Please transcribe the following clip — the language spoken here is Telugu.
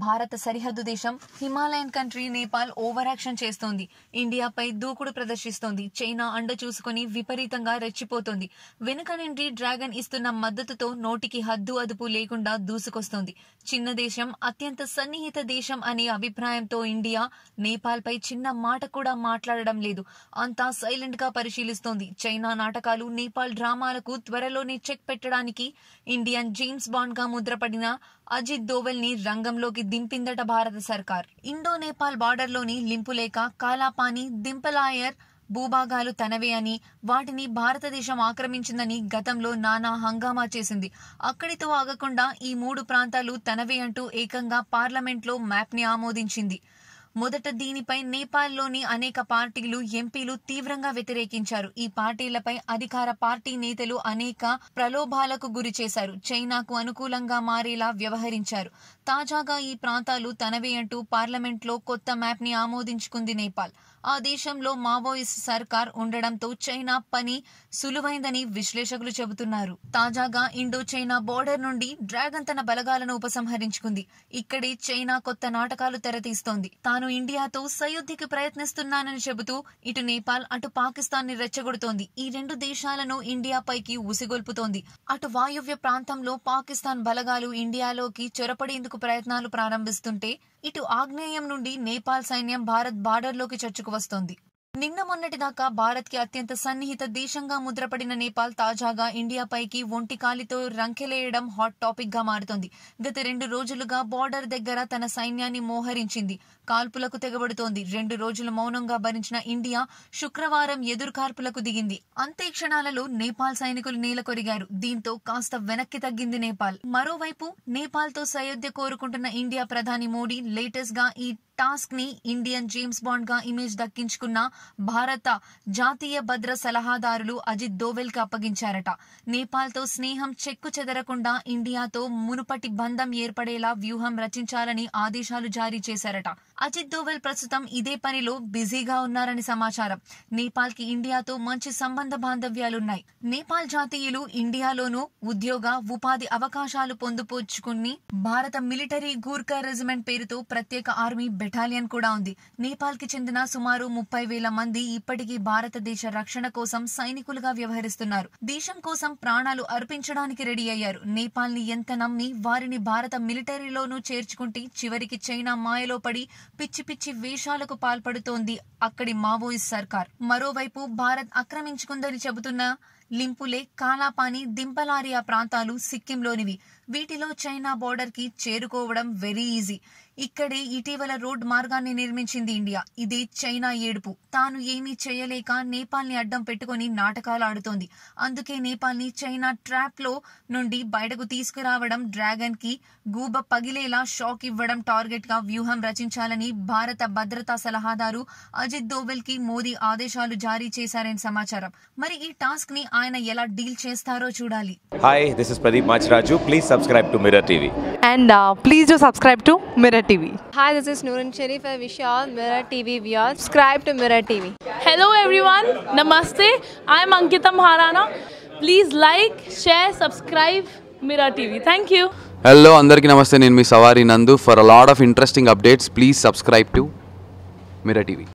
భారత సరిహద్దు దేశం Himalayan country Nepal over action చేస్తోంది ఇండియాపై దూకుడు ప్రదర్శిస్తోంది చైనా అండ చూసుకుని విపరీతంగా రెచ్చిపోతోంది వెనుక నుండి డ్రాగన్ ఇస్తున్న మద్దతుతో నోటికి హద్దు అదుపు లేకుండా దూసుకొస్తోంది చిన్న దేశం అత్యంత సన్నిహిత దేశం అనే అభిప్రాయంతో ఇండియా నేపాల్ పై చిన్న మాట కూడా మాట్లాడడం లేదు అంతా సైలెంట్ గా పరిశీలిస్తోంది చైనా నాటకాలు నేపాల్ డ్రామాలకు త్వరలోనే చెక్ పెట్టడానికి ఇండియన్ జేమ్స్ బాండ్ గా ముద్రపడిన అజిత్ దోవెల్ ని రంగంలోకి దింపిందట భారత సర్కార్ ఇండో నేపాల్ బార్డర్ లోని లింపులేక కాలాపాని దింపలాయర్ భూభాగాలు తనవే అని వాటిని భారతదేశం ఆక్రమించిందని గతంలో నానా హంగామా చేసింది అక్కడితో ఆగకుండా ఈ మూడు ప్రాంతాలు తనవే అంటూ ఏకంగా పార్లమెంట్లో మ్యాప్ ని ఆమోదించింది మొదట దీనిపై నేపాల్లోని అనేక పార్టీలు ఎంపీలు తీవ్రంగా వ్యతిరేకించారు ఈ పార్టీలపై అధికార పార్టీ నేతలు అనేక ప్రలోభాలకు గురి చేశారు చైనాకు అనుకూలంగా మారేలా వ్యవహరించారు తాజాగా ఈ ప్రాంతాలు తనవే అంటూ పార్లమెంట్లో కొత్త మ్యాప్ ని ఆమోదించుకుంది నేపాల్ ఆ దేశంలో మావోయిస్ట్ సర్కార్ ఉండడంతో చైనా పని సులువైందని విశ్లేషకులు చెబుతున్నారు తాజాగా ఇండో చైనా బోర్డర్ నుండి డ్రాగన్ తన బలగాలను ఉపసంహరించుకుంది ఇక్కడే చైనా కొత్త నాటకాలు తెరతీస్తోంది తాను ఇండియాతో సయోధ్యకి ప్రయత్నిస్తున్నానని చెబుతూ ఇటు నేపాల్ అటు పాకిస్తాన్ ని రెచ్చగొడుతోంది ఈ రెండు దేశాలను ఇండియాపైకి ఉసిగొల్పుతోంది అటు వాయువ్య ప్రాంతంలో పాకిస్తాన్ బలగాలు ఇండియాలోకి చొరపడేందుకు ప్రయత్నాలు ప్రారంభిస్తుంటే ఇటు ఆగ్నేయం నుండి నేపాల్ సైన్యం భారత్ బార్డర్లోకి చొచ్చుకు వస్తోంది నిన్న మొన్నటిదాకా భారత్ కి అత్యంత సన్నిహిత దేశంగా ముద్రపడిన నేపాల్ తాజాగా ఇండియాపైకి ఒంటి కాలితో రంకెలేయడం హాట్ టాపిక్ గా మారుతోంది గత రెండు రోజులుగా బార్డర్ దగ్గర తన సైన్యాన్ని మోహరించింది కాల్పులకు తెగబడుతోంది రెండు రోజులు మౌనంగా భరించిన ఇండియా శుక్రవారం ఎదురుకాల్పులకు దిగింది అంతే క్షణాలలో నేపాల్ సైనికులు నేలకొరిగారు దీంతో కాస్త వెనక్కి తగ్గింది నేపాల్ మరోవైపు నేపాల్ తో సయోధ్య కోరుకుంటున్న ఇండియా ప్రధాని మోడీ లేటెస్ట్ గా ఈ టాస్క్ ని ఇండియన్ జేమ్స్ బాండ్ గా ఇమేజ్ దక్కించుకున్న భారత జాతీయ భద్ర సలహాదారులు అజిత్ దోవెల్ కి అప్పగించారట నేపాల్ తో స్నేహం చెక్కు చెదరకుండా ఇండియాతో మునుపటి బంధం ఏర్పడేలా వ్యూహం రచించాలని ఆదేశాలు జారీ చేశారట అజిత్ దోవెల్ ప్రస్తుతం ఇదే పనిలో బిజీగా ఉన్నారని సమాచారం నేపాల్ కి ఇండియాతో మంచి సంబంధ బాంధవ్యాలున్నాయి నేపాల్ జాతీయులు ఇండియాలోనూ ఉద్యోగ ఉపాధి అవకాశాలు పొందుపరుచుకుని భారత మిలిటరీ గూర్ఖా రెజిమెంట్ పేరుతో ప్రత్యేక ఆర్మీ బెటాలియన్ కూడా ఉంది నేపాల్ కి చెందిన సుమారు ముప్పై వేల మంది ఇప్పటికీ భారతదేశ రక్షణ కోసం సైనికులుగా వ్యవహరిస్తున్నారు దేశం కోసం ప్రాణాలు అర్పించడానికి రెడీ అయ్యారు నేపాల్ ని ఎంత నమ్మి వారిని భారత మిలిటరీలోనూ చేర్చుకుంటే చివరికి చైనా మాయలో పడి పిచ్చి పిచ్చి వేషాలకు పాల్పడుతోంది అక్కడి మావోయిస్ట్ సర్కార్ మరోవైపు భారత్ ఆక్రమించుకుందని చెబుతున్న లింపులే కాలాపాని దింపలారియా ప్రాంతాలు సిక్కింలోనివి వీటిలో చైనా బోర్డర్ కి చేరుకోవడం వెరీ ఈజీ ఇక్కడే ఇటీవల రోడ్ మార్గాన్ని నిర్మించింది ఇండియా ఇదే చైనా ఏడుపు తాను ఏమీ చేయలేక నేపాల్ ని అడ్డం పెట్టుకుని నాటకాలు ఆడుతోంది అందుకే నేపాల్ ని చైనా ట్రాప్ లో నుండి బయటకు తీసుకురావడం డ్రాగన్ కి గూబ పగిలేలా షాక్ ఇవ్వడం టార్గెట్ గా వ్యూహం రచించాలని భారత భద్రతా సలహాదారు అజిత్ దోవెల్ కి మోదీ ఆదేశాలు జారీ చేశారని సమాచారం మరి ఈ టాస్క్ ని ఆయన ఎలా డీల్ చేస్తారో చూడాలి Hi, this is Pradeep Machraju. Please subscribe to Mirror TV. and uh, please do subscribe to Mirror TV. Hi, this is Noorun Sharif. I wish you all Mirror TV viewers. Subscribe to Mirror TV. Hello everyone, Namaste. I'm Ankita Maharana. Please like, share, subscribe Mira TV. Thank you. Hello అందరికీ నమస్తే నేను మీ Savari Nandu for a lot of interesting updates please subscribe to Mira TV